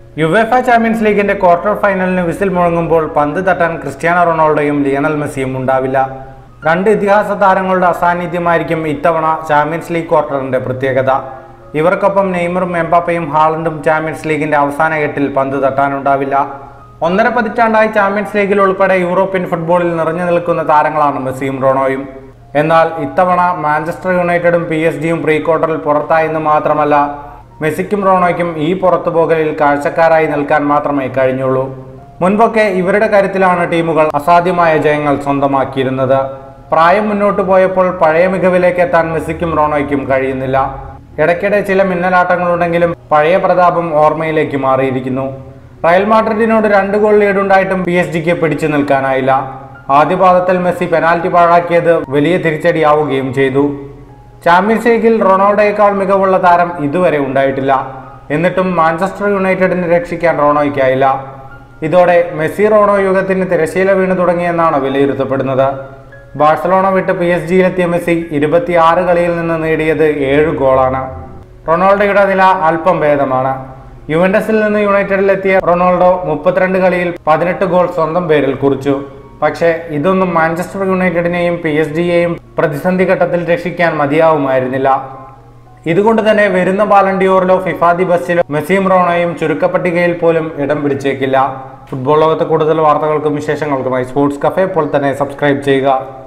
UEFA champions ലീഗിന്റെ quarter ഫൈനലിന് whistle മുഴങ്ങുമ്പോൾ പന്ത് തട്ടാൻ ക്രിസ്ത്യാനോ റൊണാൾഡോയും ലിയണൽ മെസ്സിയും ഉണ്ടാവില്ല രണ്ട് ഇതിഹാസ താരങ്ങളുടെ അസാന്നിധ്യമായിരിക്കും ഇത്തവണ ചാമ്പ്യൻസ് ലീഗ് ക്വാർട്ടറിന്റെ പ്രത്യേകത ഇവർക്കൊപ്പം നെയ്മറും എംബാപ്പയും ഹാളണ്ടും ചാമ്പ്യൻസ് ലീഗിന്റെ അവസാന എട്ടിൽ പന്ത് തട്ടാനുണ്ടാവില്ല ഒന്നര പതിറ്റാണ്ടായി ചാമ്പ്യൻസ് ലീഗിൽ ഉൾപ്പെടെ യൂറോപ്യൻ ഫുട്ബോളിൽ നിറഞ്ഞു നിൽക്കുന്ന താരങ്ങളാണ് മെസ്സിയും റോണോയും എന്നാൽ ഇത്തവണ മാഞ്ചസ്റ്റർ യുണൈറ്റഡും പി എസ് ജിയും പ്രീ ക്വാർട്ടറിൽ പുറത്തായെന്ന് മാത്രമല്ല മെസ്സിക്കും റോണോയ്ക്കും ഈ പുറത്തുപോകലിൽ കാഴ്ചക്കാരായി നിൽക്കാൻ മാത്രമേ കഴിഞ്ഞുള്ളൂ മുൻപൊക്കെ ഇവരുടെ കാര്യത്തിലാണ് ടീമുകൾ അസാധ്യമായ ജയങ്ങൾ സ്വന്തമാക്കിയിരുന്നത് പ്രായം മുന്നോട്ട് പോയപ്പോൾ പഴയ മികവിലേക്ക് എത്താൻ മെസ്സിക്കും റോണോയ്ക്കും കഴിയുന്നില്ല ഇടയ്ക്കിടെ ചില മിന്നലാട്ടങ്ങളുണ്ടെങ്കിലും പഴയ പ്രതാപം ഓർമ്മയിലേക്ക് മാറിയിരിക്കുന്നു റയൽ മാഡ്രിഡിനോട് രണ്ട് ഗോൾ ലീഡുണ്ടായിട്ടും പി എസ് ജിക്ക് പിടിച്ചു നിൽക്കാനായില്ല ആദ്യ പാദത്തിൽ മെസ്സി പെനാൽറ്റി പാഴാക്കിയത് വലിയ തിരിച്ചടിയാവുകയും ചെയ്തു ചാമ്പ്യൻസ് ലീഗിൽ റൊണാൾഡോയേക്കാൾ മികവുള്ള താരം ഇതുവരെ ഉണ്ടായിട്ടില്ല എന്നിട്ടും മാഞ്ചസ്റ്റർ യുണൈറ്റഡിനെ രക്ഷിക്കാൻ റോണോയ്ക്കായില്ല ഇതോടെ മെസ്സി റോണോ യുഗത്തിന് തിരശീല വീണു തുടങ്ങിയെന്നാണ് വിലയിരുത്തപ്പെടുന്നത് ബാഴ്സലോണ വിട്ട് പി എസ് ജിയിലെത്തിയ മെസ്സി ഇരുപത്തിയാറ് കളിയിൽ നിന്ന് നേടിയത് ഏഴ് ഗോളാണ് റൊണാൾഡോയുടെ നില അല്പം ഭേദമാണ് യുവൻഡസിൽ നിന്ന് യുണൈറ്റഡിലെത്തിയ റൊണാൾഡോ മുപ്പത്തിരണ്ട് കളിയിൽ പതിനെട്ട് ഗോൾ സ്വന്തം പേരിൽ കുറിച്ചു പക്ഷേ ഇതൊന്നും മാഞ്ചസ്റ്റർ യുണൈറ്റഡിനെയും പി എസ് ജിയെയും പ്രതിസന്ധി ഘട്ടത്തിൽ രക്ഷിക്കാൻ മതിയാവുമായിരുന്നില്ല ഇതുകൊണ്ട് തന്നെ വരുന്ന ബാലണ്ടിയോറിലോ ഫിഫാദി ബസ്സിലോ മെസ്സിയും റോണോയും ചുരുക്കപ്പട്ടികയിൽ പോലും ഇടം പിടിച്ചേക്കില്ല ഫുട്ബോൾ ലോകത്തെ കൂടുതൽ വാർത്തകൾക്കും വിശേഷങ്ങൾക്കുമായി സ്പോർട്സ് കഫേ ഇപ്പോൾ തന്നെ സബ്സ്ക്രൈബ് ചെയ്യുക